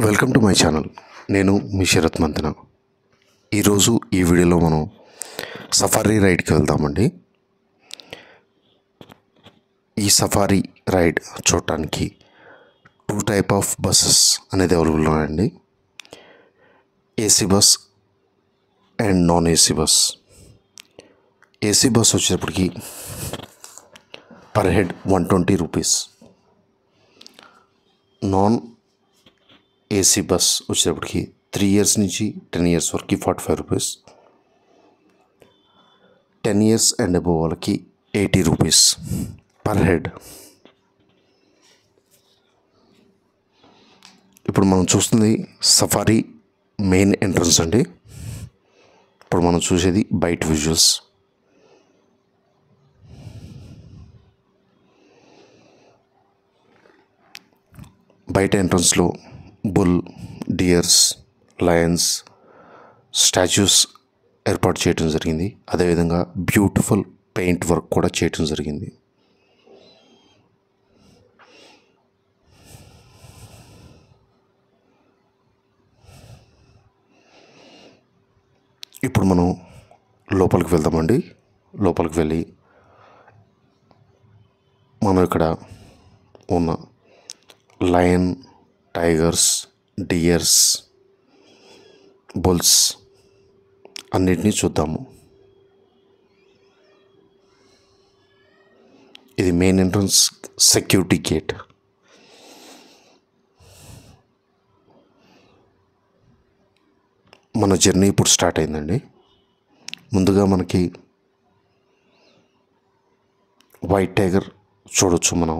Welcome to my channel నేను మీ శరత్ మంతన ఈరోజు ఈ వీడియోలో మనం సఫారీ రైడ్కి వెళ్దామండి ఈ సఫారీ రైడ్ చూడటానికి టూ టైప్ ఆఫ్ బస్సెస్ అనేది అవైలబుల్ ఉన్నాయండి AC bus and non AC bus AC bus వచ్చేటప్పటికి per head one twenty rupees non AC bus వచ్చేటప్పటికి త్రీ ఇయర్స్ నుంచి టెన్ ఇయర్స్ వరకు forty five rupees ten years and above వాళ్ళకి eighty rupees per head ఇప్పుడు మనం చూస్తుంది safari main entrance అండి ఇప్పుడు మనం చూసేది బయట విజువల్స్ బయట ఎంట్రన్స్లో బుల్ డియర్స్ లయన్స్ స్టాచ్యూస్ ఏర్పాటు చేయడం జరిగింది అదేవిధంగా బ్యూటిఫుల్ పెయింట్ వర్క్ కూడా చేయటం జరిగింది ఇప్పుడు మనం లోపలికి వెళ్దామండి లోపలికి వెళ్ళి మనం ఇక్కడ ఉన్న లయన్ టైగర్స్ డియర్స్ బుల్స్ అన్నిటినీ చూద్దాము ఇది మెయిన్ ఎంట్రన్స్ సెక్యూరిటీ గేట్ మన జర్నీ ఇప్పుడు స్టార్ట్ అయిందండి ముందుగా మనకి వైట్ టైగర్ చూడొచ్చు మనం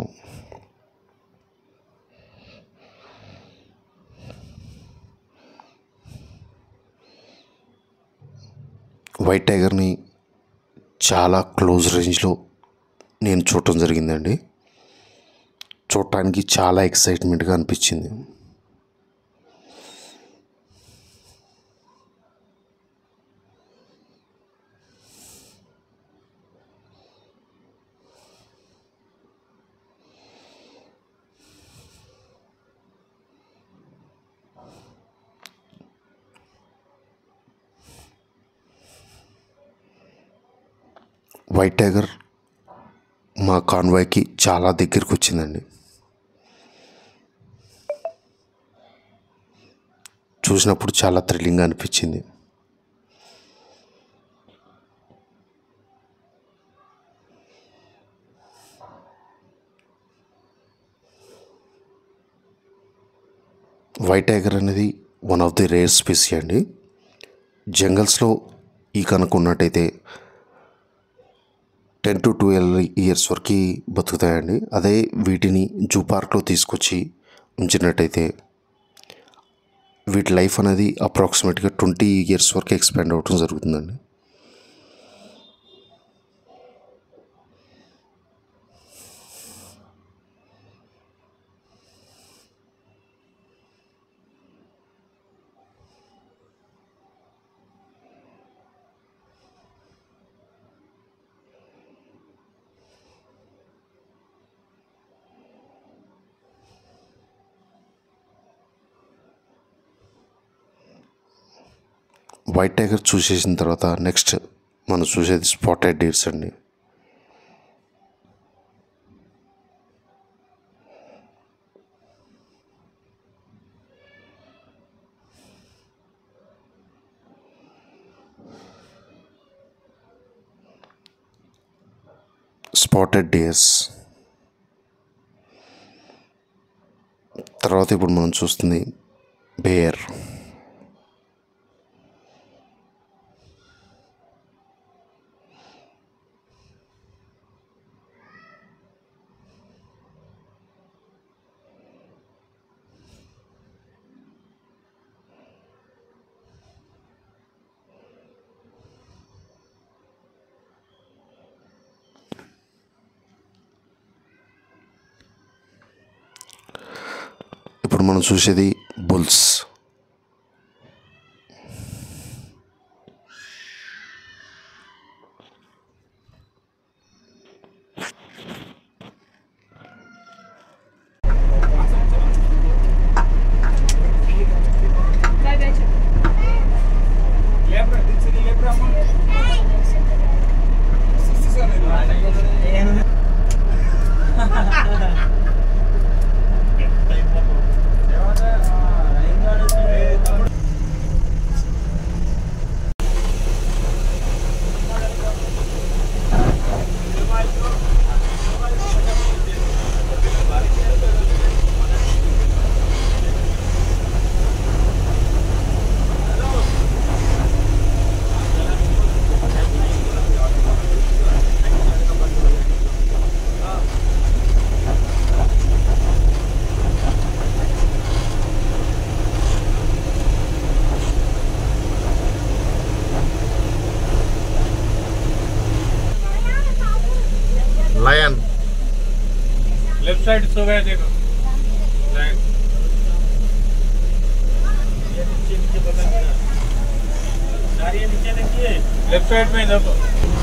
వైట్ టైగర్ని చాలా క్లోజ్ రేంజ్లో నేను చూడటం జరిగిందండి చూడటానికి చాలా ఎక్సైట్మెంట్గా అనిపించింది వైట్ టైగర్ మా కాన్వాయ్కి చాలా దగ్గరికి వచ్చిందండి చూసినప్పుడు చాలా థ్రిల్లింగ్గా అనిపించింది వైట్ టైగర్ అనేది one of the rare species అండి జంగల్స్లో ఈ కనుక ఉన్నట్టయితే టెన్ టు ట్వెల్వ్ ఇయర్స్ వరకు బతుకుతాయండి అదే వీటిని జూ పార్క్లో తీసుకొచ్చి ఉంచినట్టయితే వీటి లైఫ్ అనేది అప్రాక్సిమేట్గా ట్వంటీ ఇయర్స్ వరకు ఎక్స్పాండ్ అవ్వటం జరుగుతుందండి వైట్ టైగర్ చూసేసిన తర్వాత నెక్స్ట్ మనం చూసేది స్పాటెడ్ డీర్స్ అండి స్పాటెడ్ డేస్ తర్వాత ఇప్పుడు మనం చూస్తుంది బేర్ ఇప్పుడు మనం చూసేది బుల్స్ साइड सो गए देखो लाइन ये नीचे नीचे पता नहीं ना सारी नीचे देखिए लेफ्ट साइड में देखो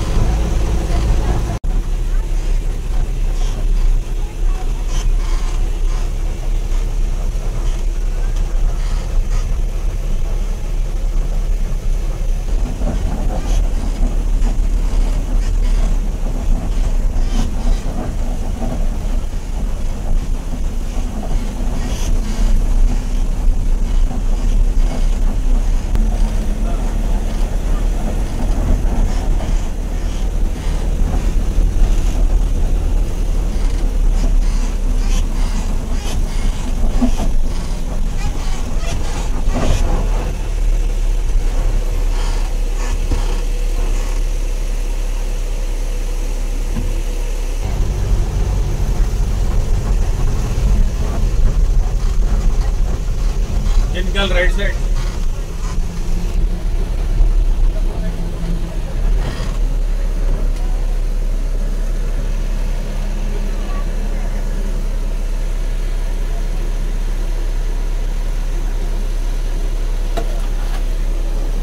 ये निकल राइट साइड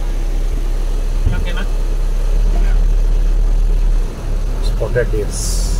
spotted deers.